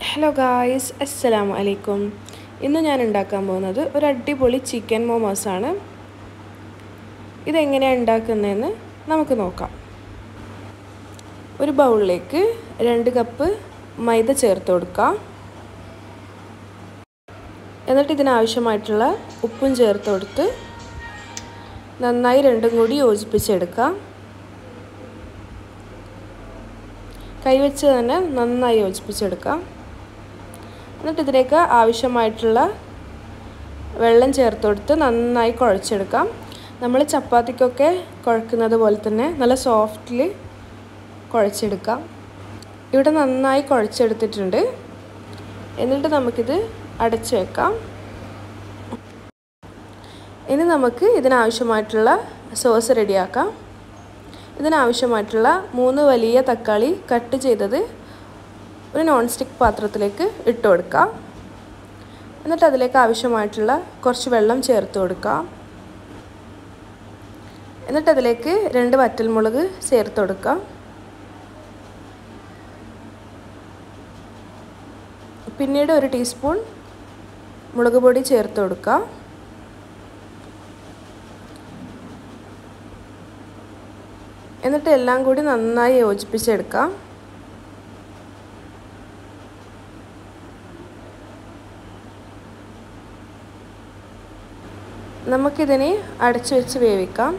hello guys അസ്സലാമു അലൈക്കും ഇന്ന് ഞാൻ ഉണ്ടാക്കാൻ പോകുന്നത് ഒരു അടിപൊളി ചിക്കൻ മോമോസാണ് ഇതെങ്ങനെയാണ് ഉണ്ടാക്കുന്നതെന്ന് നമുക്ക് നോക്കാം ഒരു ബൗളിലേക്ക് രണ്ട് കപ്പ് മൈദ ചേർത്ത് കൊടുക്കാം എന്നിട്ട് ഇതിനാവശ്യമായിട്ടുള്ള ഉപ്പും ചേർത്ത് കൊടുത്ത് നന്നായി രണ്ടും കൂടി യോജിപ്പിച്ചെടുക്കാം കൈവച്ച് തന്നെ നന്നായി യോജിപ്പിച്ചെടുക്കാം എന്നിട്ട് ഇതിലേക്ക് ആവശ്യമായിട്ടുള്ള വെള്ളം ചേർത്ത് കൊടുത്ത് നന്നായി കുഴച്ചെടുക്കാം നമ്മൾ ചപ്പാത്തിക്കൊക്കെ കുഴക്കുന്നത് പോലെ തന്നെ നല്ല സോഫ്റ്റിൽ കുഴച്ചെടുക്കാം ഇവിടെ നന്നായി കുഴച്ചെടുത്തിട്ടുണ്ട് എന്നിട്ട് നമുക്കിത് അടച്ചു വെക്കാം ഇനി നമുക്ക് ഇതിനാവശ്യമായിട്ടുള്ള സോസ് റെഡിയാക്കാം ഇതിനാവശ്യമായിട്ടുള്ള മൂന്ന് വലിയ തക്കാളി കട്ട് ചെയ്തത് ഒരു നോൺ സ്റ്റിക്ക് പാത്രത്തിലേക്ക് ഇട്ട് കൊടുക്കാം എന്നിട്ട് അതിലേക്ക് ആവശ്യമായിട്ടുള്ള കുറച്ച് വെള്ളം ചേർത്ത് കൊടുക്കാം എന്നിട്ട് അതിലേക്ക് രണ്ട് വറ്റൽമുളക് ചേർത്ത് കൊടുക്കാം പിന്നീട് ഒരു ടീസ്പൂൺ മുളക് പൊടി ചേർത്ത് കൊടുക്കാം എന്നിട്ട് എല്ലാം കൂടി നന്നായി യോജിപ്പിച്ചെടുക്കാം നമുക്കിതിനെ അടച്ചു വെച്ച് വേവിക്കാം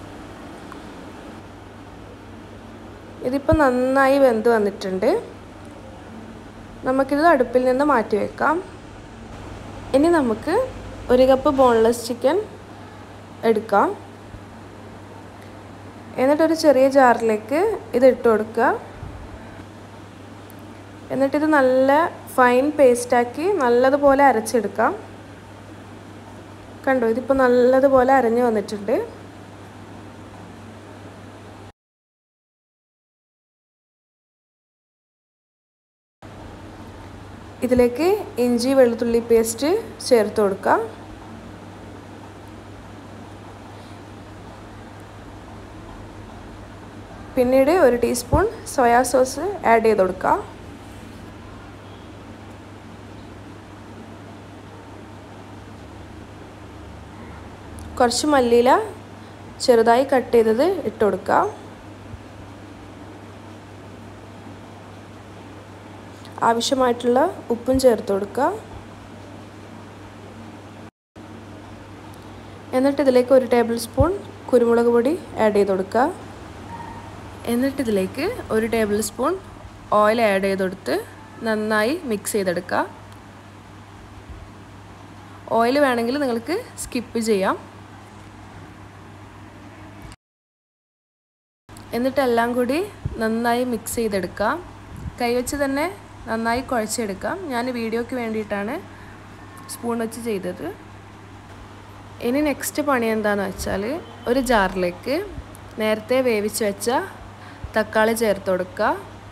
ഇതിപ്പോൾ നന്നായി വെന്ത് വന്നിട്ടുണ്ട് നമുക്കിത് അടുപ്പിൽ നിന്ന് മാറ്റി വെക്കാം ഇനി നമുക്ക് ഒരു കപ്പ് ബോൺലെസ് ചിക്കൻ എടുക്കാം എന്നിട്ടൊരു ചെറിയ ജാറിലേക്ക് ഇത് ഇട്ട് കൊടുക്കുക എന്നിട്ടിത് നല്ല ഫൈൻ പേസ്റ്റാക്കി നല്ലതുപോലെ അരച്ചെടുക്കാം കണ്ടോ ഇതിപ്പോൾ നല്ലതുപോലെ അരഞ്ഞു വന്നിട്ടുണ്ട് ഇതിലേക്ക് ഇഞ്ചി വെളുത്തുള്ളി പേസ്റ്റ് ചേർത്ത് കൊടുക്കാം പിന്നീട് ഒരു ടീസ്പൂൺ സോയാ സോസ് ആഡ് ചെയ്ത് കൊടുക്കാം കുറച്ച് മല്ലിയില ചെറുതായി കട്ട് ചെയ്തത് ഇട്ട് കൊടുക്കാം ആവശ്യമായിട്ടുള്ള ഉപ്പും ചേർത്ത് കൊടുക്കുക എന്നിട്ട് ഇതിലേക്ക് ഒരു ടേബിൾ സ്പൂൺ കുരുമുളക് പൊടി ആഡ് ചെയ്ത് കൊടുക്കുക എന്നിട്ട് ഇതിലേക്ക് ഒരു ടേബിൾ സ്പൂൺ ഓയിൽ ആഡ് ചെയ്ത് കൊടുത്ത് നന്നായി മിക്സ് ചെയ്തെടുക്കുക ഓയിൽ വേണമെങ്കിൽ നിങ്ങൾക്ക് സ്കിപ്പ് ചെയ്യാം എന്നിട്ട് എല്ലാം കൂടി നന്നായി മിക്സ് ചെയ്തെടുക്കാം കൈവച്ച് തന്നെ നന്നായി കുഴച്ചെടുക്കാം ഞാൻ വീഡിയോയ്ക്ക് വേണ്ടിയിട്ടാണ് സ്പൂൺ വെച്ച് ചെയ്തത് ഇനി നെക്സ്റ്റ് പണി എന്താണെന്ന് വെച്ചാൽ ഒരു ജാറിലേക്ക് നേരത്തെ വേവിച്ച് വെച്ച തക്കാളി ചേർത്ത് കൊടുക്കുക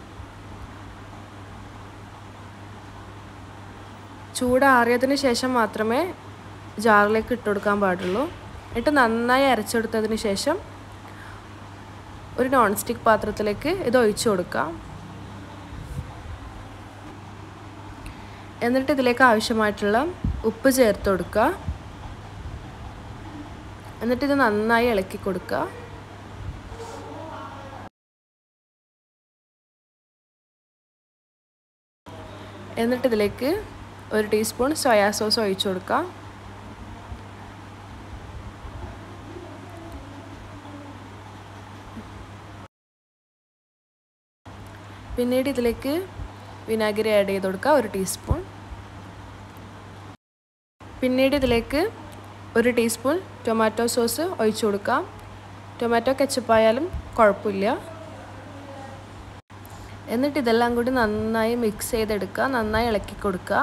ചൂടാറിയതിന് ശേഷം മാത്രമേ ജാറിലേക്ക് ഇട്ട് കൊടുക്കാൻ പാടുള്ളൂ എന്നിട്ട് നന്നായി അരച്ചെടുത്തതിന് ശേഷം ഒരു നോൺ സ്റ്റിക്ക് പാത്രത്തിലേക്ക് ഇത് ഒഴിച്ചു കൊടുക്കാം എന്നിട്ട് ഇതിലേക്ക് ആവശ്യമായിട്ടുള്ള ഉപ്പ് ചേർത്ത് കൊടുക്കുക എന്നിട്ട് ഇത് നന്നായി ഇളക്കി കൊടുക്കുക എന്നിട്ട് ഇതിലേക്ക് ഒരു ടീസ്പൂൺ സോയാ സോസ് ഒഴിച്ചു കൊടുക്കാം പിന്നീട് ഇതിലേക്ക് വിനാഗിരി ആഡ് ചെയ്ത് കൊടുക്കുക ഒരു ടീസ്പൂൺ പിന്നീട് ഇതിലേക്ക് ഒരു ടീസ്പൂൺ ടൊമാറ്റോ സോസ് ഒഴിച്ചു കൊടുക്കാം ടൊമാറ്റോ കെച്ചപ്പായാലും കുഴപ്പമില്ല എന്നിട്ട് ഇതെല്ലാം കൂടി നന്നായി മിക്സ് ചെയ്തെടുക്കുക നന്നായി ഇളക്കി കൊടുക്കുക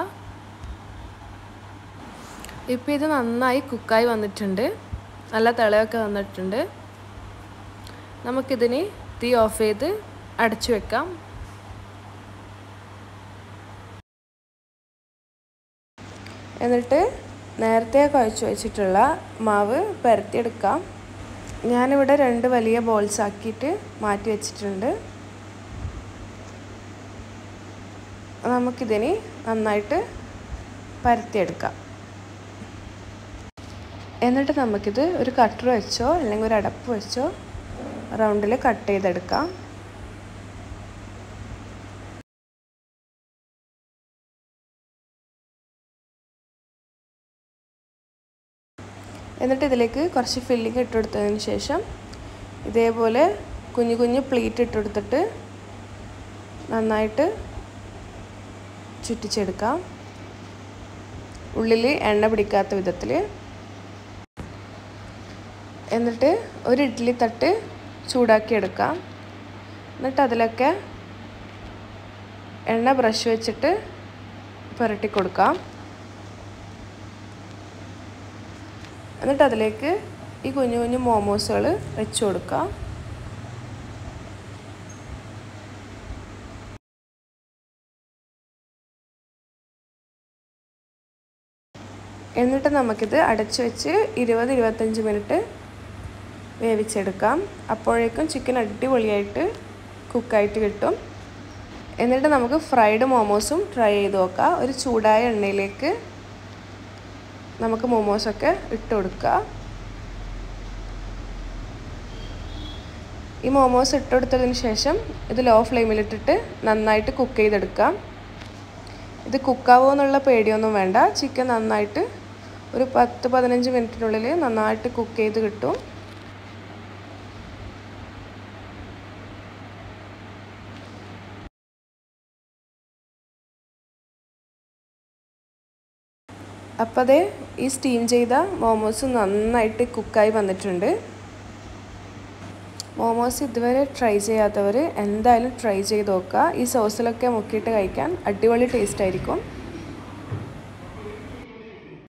ഇപ്പോൾ ഇത് നന്നായി കുക്കായി വന്നിട്ടുണ്ട് നല്ല തിളയൊക്കെ വന്നിട്ടുണ്ട് നമുക്കിതിന് തീ ഓഫ് ചെയ്ത് അടച്ചു വെക്കാം എന്നിട്ട് നേരത്തെ കുഴച്ച് വെച്ചിട്ടുള്ള മാവ് പരത്തിയെടുക്കാം ഞാനിവിടെ രണ്ട് വലിയ ബോൾസ് ആക്കിയിട്ട് മാറ്റി വെച്ചിട്ടുണ്ട് നമുക്കിതിനി നന്നായിട്ട് പരത്തിയെടുക്കാം എന്നിട്ട് നമുക്കിത് ഒരു കട്ടർ വെച്ചോ അല്ലെങ്കിൽ ഒരു അടപ്പ് വെച്ചോ റൗണ്ടിൽ കട്ട് ചെയ്തെടുക്കാം എന്നിട്ട് ഇതിലേക്ക് കുറച്ച് ഫില്ലിങ് ഇട്ടെടുത്തതിന് ശേഷം ഇതേപോലെ കുഞ്ഞു കുഞ്ഞു പ്ലീറ്റ് ഇട്ടെടുത്തിട്ട് നന്നായിട്ട് ചുറ്റിച്ചെടുക്കാം ഉള്ളിൽ എണ്ണ പിടിക്കാത്ത വിധത്തിൽ എന്നിട്ട് ഒരു ഇഡ്ഡലി തട്ട് ചൂടാക്കി എടുക്കാം എന്നിട്ട് അതിലൊക്കെ എണ്ണ ബ്രഷ് വെച്ചിട്ട് പുരട്ടി കൊടുക്കാം എന്നിട്ട് അതിലേക്ക് ഈ കുഞ്ഞു കുഞ്ഞു മോമോസുകൾ വെച്ച് കൊടുക്കാം എന്നിട്ട് നമുക്കിത് അടച്ചു വെച്ച് ഇരുപത് ഇരുപത്തഞ്ച് മിനിറ്റ് വേവിച്ചെടുക്കാം അപ്പോഴേക്കും ചിക്കൻ അടിപൊളിയായിട്ട് കുക്കായിട്ട് കിട്ടും എന്നിട്ട് നമുക്ക് ഫ്രൈഡ് മോമോസും ട്രൈ ചെയ്ത് നോക്കാം ഒരു ചൂടായ എണ്ണയിലേക്ക് നമുക്ക് മോമോസൊക്കെ ഇട്ട് കൊടുക്കുക ഈ മോമോസ് ഇട്ടെടുത്തതിന് ശേഷം ഇത് ലോ ഫ്ലെയിമിലിട്ടിട്ട് നന്നായിട്ട് കുക്ക് ചെയ്തെടുക്കാം ഇത് കുക്കാവോ എന്നുള്ള പേടിയൊന്നും വേണ്ട ചിക്കൻ നന്നായിട്ട് ഒരു പത്ത് പതിനഞ്ച് മിനിറ്റിനുള്ളിൽ നന്നായിട്ട് കുക്ക് ചെയ്ത് കിട്ടും അപ്പോൾ അതേ ഈ സ്റ്റീം ചെയ്ത മോമോസ് നന്നായിട്ട് കുക്കായി വന്നിട്ടുണ്ട് മോമോസ് ഇതുവരെ ട്രൈ ചെയ്യാത്തവർ എന്തായാലും ട്രൈ ചെയ്ത് നോക്കുക ഈ സോസിലൊക്കെ മുക്കിയിട്ട് കഴിക്കാൻ അടിപൊളി ടേസ്റ്റ് ആയിരിക്കും